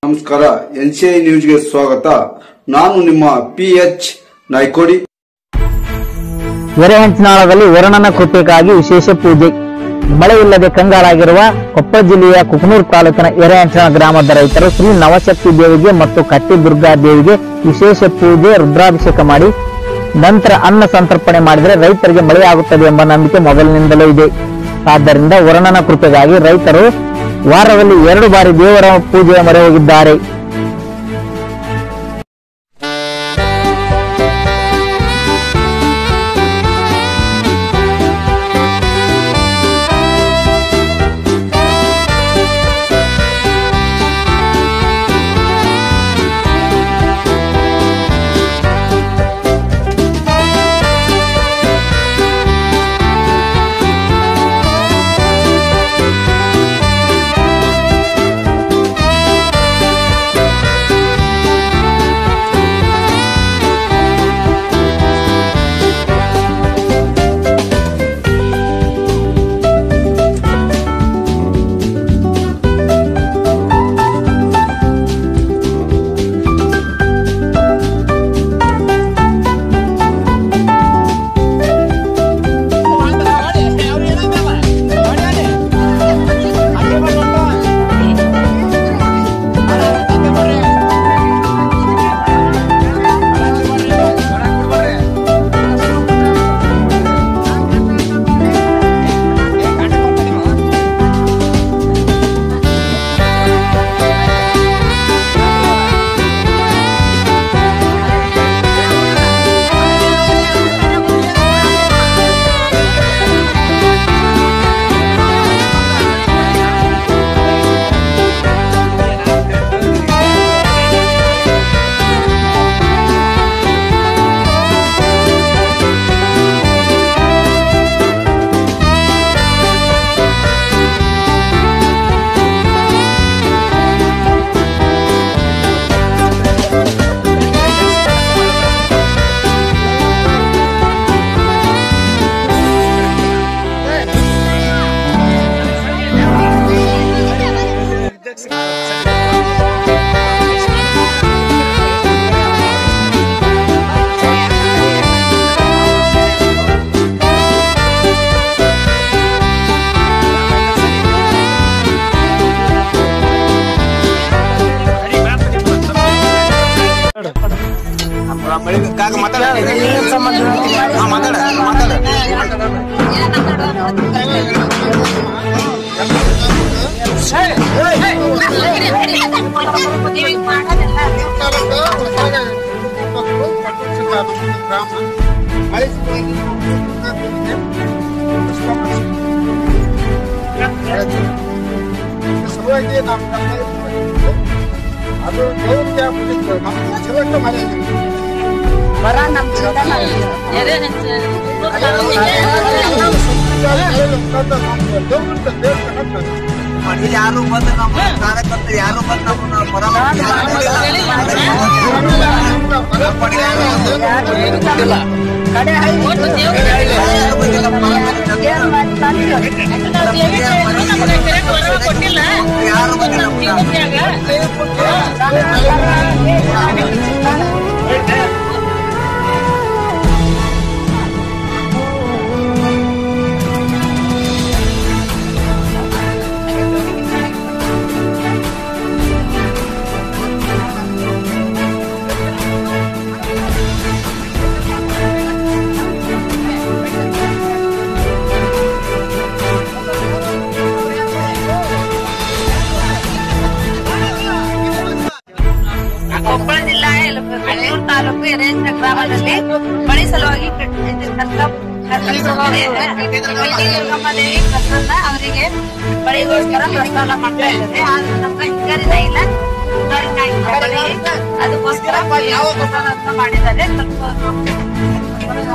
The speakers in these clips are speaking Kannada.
ನಮಸ್ಕಾರ ಎನ್ಸಿಐ ನ್ಯೂಸ್ಗೆ ಸ್ವಾಗತ ನಾನು ನಿಮ್ಮ ಪಿ ಎಚ್ ನಾಯ್ಕೋಡಿ ಎರೆಹಂಚಿನಾಳದಲ್ಲಿ ವರುಣನ ಕೃಪೆಗಾಗಿ ವಿಶೇಷ ಪೂಜೆ ಮಳೆ ಇಲ್ಲದೆ ಕಂಗಾಲಾಗಿರುವ ಕೊಪ್ಪಳ ಜಿಲ್ಲೆಯ ಕುಕನೂರು ತಾಲೂಕಿನ ಎರೆಹಂಚಿನ ಗ್ರಾಮದ ರೈತರು ಶ್ರೀ ನವಶಕ್ತಿ ದೇವಿಗೆ ಮತ್ತು ಕಟ್ಟಿ ದುರ್ಗಾ ದೇವಿಗೆ ವಿಶೇಷ ಪೂಜೆ ರುದ್ರಾಭಿಷೇಕ ಮಾಡಿ ನಂತರ ಅನ್ನ ಸಂತರ್ಪಣೆ ಮಾಡಿದರೆ ರೈತರಿಗೆ ಮಳೆಯಾಗುತ್ತದೆ ಎಂಬ ನಂಬಿಕೆ ಮೊದಲಿನಿಂದಲೂ ಇದೆ ಆದ್ದರಿಂದ ವರುಣನ ಕೃಪೆಗಾಗಿ ರೈತರು ವಾರದಲ್ಲಿ ಎರಡು ಬಾರಿ ದೇವರ ಪೂಜೆಯ ಮೊರೆ ಹೋಗಿದ್ದಾರೆ ಕಾಕ ಮಾತಾಡ ಹಾ, ಮಾತಾಡ ಮಾತಾಡ ಸಲುವಾಗಿ ನಾವು ಅದು ದೇವ್ರಿಗೆ ಆಗ್ಬಿಟ್ಟಿತ್ತು ನಮ್ಮ ಜೀವಕ್ಕೆ ಮನೆ ಮನೇಲಿ ಯಾರು ಬಂದು ನಮ್ಮ ಕಾರ್ಯಕರ್ತರು ಯಾರು ಬಂದು ನಮ್ಮನ್ನ ಪರಾಮರ್ಶೆ ಯಾರು ಬಂದು ನಮ್ಮನ್ನ ಕೊಪ್ಪಳ ಜಿಲ್ಲಾ ಬೆಂಗಳೂರು ತಾಲೂಕು ಎರೇಂದ್ರ ಗ್ರಾಮದಲ್ಲಿ ಮಳೆ ಸಲುವಾಗಿ ದುರ್ಗಮ್ಮ ದೇವಿ ಪ್ರಸನ್ನ ಅವರಿಗೆ ಮಳೆಗೋಸ್ಕರ ಪ್ರಸ್ತಾವ ಮಾಡ್ತಾ ಇದ್ದಾರೆ ಆದ್ರೆ ನಮ್ಗೆ ಹಿಂಗಾರಿನ ಇಲ್ಲ ಮುಂಗಾರಿನ ಇಲ್ಲ ಮಳೆ. ಅದಕ್ಕೋಸ್ಕರ ಯಾವ ಪ್ರಸಾದ ಅಂತ ಮಾಡಿದ್ದಾರೆ ಸ್ವಲ್ಪ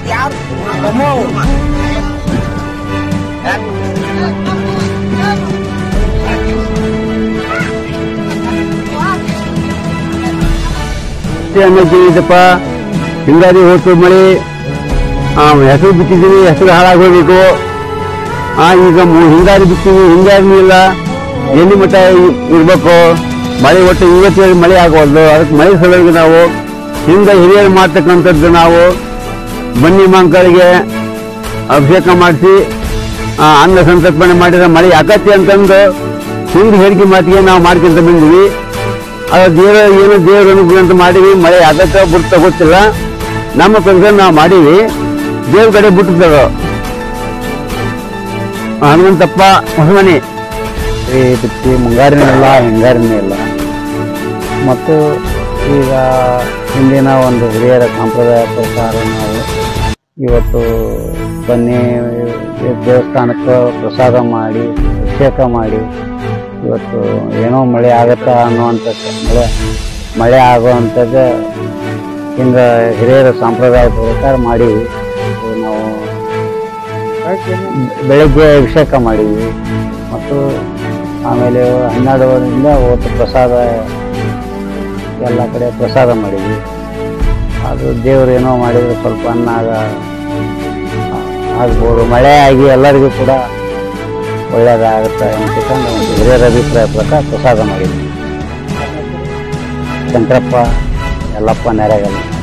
ಯಾರು ಅನ್ನಕ್ಕೆ ಇದಪ್ಪ ಹಿಂಗಾರಿ ಹೋಯ್ತು ಮಳೆ ಆ, ಹೆಸರು ಬಿತ್ತಿದ್ದೀವಿ ಹೆಸರು ಹಾಳಾಗೋಗ್ಬೇಕು ಆ ಈಗ ಮು- ಹಿಂಗಾರಿ ಬಿತ್ತೀವಿ ಹಿಂಗಾರಿನೂ ಇಲ್ಲ ಎಲ್ಲಿ ಮಟ್ಟ ಇ- ಇರ್ಬೇಕು ಮಳೆ ಒಟ್ಟು ಇವತ್ತು ಮಳೆ ಆಗವಲ್ದು ಅದಕ್ಕೆ ಮಳೆ ಸಲುವಾಗಿ ನಾವು ಹಿಂದೆ ಹಿರಿಯರು ಮಾಡ್ತಕ್ಕಂಥದ್ದು ನಾವು ಬನ್ನಿ ಮಂಕಳಿಗೆ ಅಭಿಷೇಕ ಮಾಡಿಸಿ ಅನ್ನ ಸಂತರ್ಪಣೆ ಮಾಡಿದ್ರೆ ಮಳೆ ಆಗತ್ತೆ ಅಂತಂದು ಹಿಂದೆ ಹೇಳಿಕೆ ಮಾತಿಗೆ ನಾವು ಮಾಡ್ಕೊಂತ ಬಂದಿವಿ ಅದು ದೇವರ ಏನು ದೇವರ ಅನುಗ್ರಹ ಅಂತ ಮಾಡೀವಿ ಮಳೆ ಆಗತ್ತ ಬಿಡ್ತಾ ಗೊತ್ತಿಲ್ಲ ನಮ್ಮ ಕೆಲಸ ನಾವು ಮಾಡೀವಿ ದೇವ್ರ ಕಡೆ ಬಿಟ್ಟಿದ್ದದು ಹನುಮಂತಪ್ಪ ಹೊಸಮನಿ ಈ ಬಿತ್ತಿ ಮುಂಗಾರಿನೂ ಇಲ್ಲ ಹಿಂಗಾರಿನೂ ಇಲ್ಲ ಮತ್ತು ಈಗ ಹಿಂದಿನ ಒಂದು ಹಿರಿಯರ ಸಂಪ್ರದಾಯ ಪ್ರಕಾರ ನಾವು ಇವತ್ತು ಬನ್ನಿ ದೇವಸ್ಥಾನಕ್ಕೆ ಪ್ರಸಾದ ಮಾಡಿ ಅಭಿಷೇಕ ಮಾಡಿ ಇವತ್ತು ಏನೋ ಮಳೆ ಆಗತ್ತಾ ಅನ್ನುವಂಥ ಮಳೆ ಮಳೆ ಆಗುವಂಥದ್ದು ಹಿಂಗೆ ಹಿರಿಯರ ಸಂಪ್ರದಾಯ ಪ್ರಕಾರ ಮಾಡೀವಿ ಇದು ನಾವು ಬೆಳಗ್ಗೆ ಅಭಿಷೇಕ ಮಾಡೀವಿ ಮತ್ತು ಆಮೇಲೆ ಹನ್ನೆರಡುವರೆಯಿಂದ ಅವತ್ತು ಪ್ರಸಾದ ಎಲ್ಲ ಕಡೆ ಪ್ರಸಾದ ಮಾಡಿದ್ವಿ ಅದು ದೇವ್ರು ಏನೋ ಮಾಡಿದ್ರೆ ಸ್ವಲ್ಪ ಅನ್ನ ಆಗ ಆಗ್ಬೋದು ಮಳೆ ಆಗಿ ಎಲ್ಲರಿಗೂ ಕೂಡ ಒಳ್ಳೇದಾಗುತ್ತೆ ಅಂತಕೊಂಡು ಒಂದು ಹಿರಿಯರ ಅಭಿಪ್ರಾಯ ಪ್ರಕಾರ ಪ್ರಸಾದ ಮಾಡಿದ್ವಿ ಶಂಕರಪ್ಪ ಯಲ್ಲಪ್ಪ ನೆರೆಗಲ್ಲ